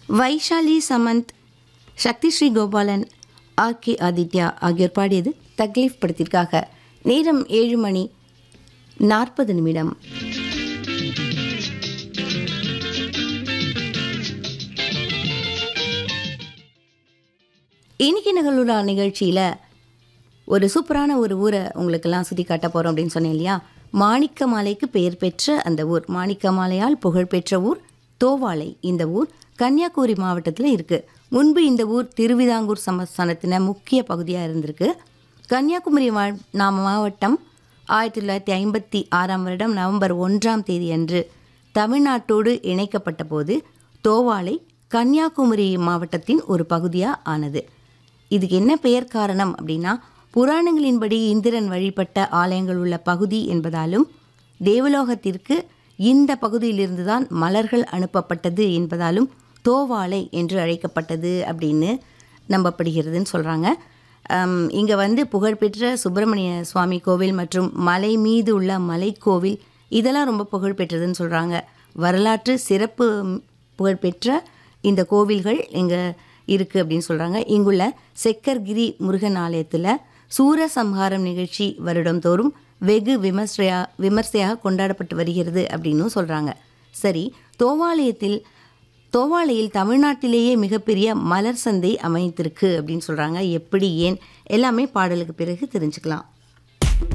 Vaishali Samanth Shakthisree Gopalan R K Aditya ஆகியோர் பாடியது தக்லீஃப் படத்திற்காக நேரம் ஏழு மணி நாற்பது நிமிடம் இன்னைக்கு நிகழ்வுலா நிகழ்ச்சியில் ஒரு சூப்பரான ஒரு ஊரை உங்களுக்கெல்லாம் சுற்றி காட்ட போகிறோம் அப்படின்னு சொன்னேன் இல்லையா மாணிக்கமாலைக்கு பெயர் பெற்ற அந்த ஊர் மாணிக்கமாலையால் புகழ்பெற்ற ஊர் தோவாளை இந்த ஊர் கன்னியாகுமரி மாவட்டத்தில் இருக்குது முன்பு இந்த ஊர் திருவிதாங்கூர் சமஸ்தானத்தின முக்கிய பகுதியாக இருந்திருக்கு கன்னியாகுமரி மா நாம் மாவட்டம் ஆயிரத்தி தொள்ளாயிரத்தி ஐம்பத்தி ஆறாம் வருடம் நவம்பர் ஒன்றாம் தேதி அன்று தமிழ்நாட்டோடு இணைக்கப்பட்ட போது தோவாளை கன்னியாகுமரி மாவட்டத்தின் ஒரு பகுதியாக ஆனது இதுக்கு என்ன பெயர் காரணம் அப்படின்னா புராணங்களின்படி இந்திரன் வழிபட்ட ஆலயங்கள் உள்ள பகுதி என்பதாலும் தேவலோகத்திற்கு இந்த பகுதியிலிருந்து தான் மலர்கள் அனுப்பப்பட்டது என்பதாலும் தோவாளை என்று அழைக்கப்பட்டது அப்படின்னு நம்பப்படுகிறதுன்னு சொல்கிறாங்க இங்கே வந்து புகழ்பெற்ற சுப்பிரமணிய சுவாமி கோவில் மற்றும் மலை மீது உள்ள மலைக்கோவில் இதெல்லாம் ரொம்ப புகழ்பெற்றதுன்னு சொல்கிறாங்க வரலாற்று சிறப்பு புகழ்பெற்ற இந்த கோவில்கள் இங்கே இருக்குது அப்படின்னு சொல்கிறாங்க இங்குள்ள செக்கர்கிரி முருகன் ஆலயத்தில் சூரசம்ஹாரம் நிகழ்ச்சி வருடந்தோறும் வெகு விமர்சையா விமர்சையாக கொண்டாடப்பட்டு வருகிறது அப்படின்னும் சொல்கிறாங்க சரி தோவாலயத்தில் தோவாளையில் தமிழ்நாட்டிலேயே மிகப்பெரிய மலர் சந்தை அமைத்திருக்கு அப்படின்னு சொல்கிறாங்க எப்படி ஏன் எல்லாமே பாடலுக்கு பிறகு தெரிஞ்சுக்கலாம்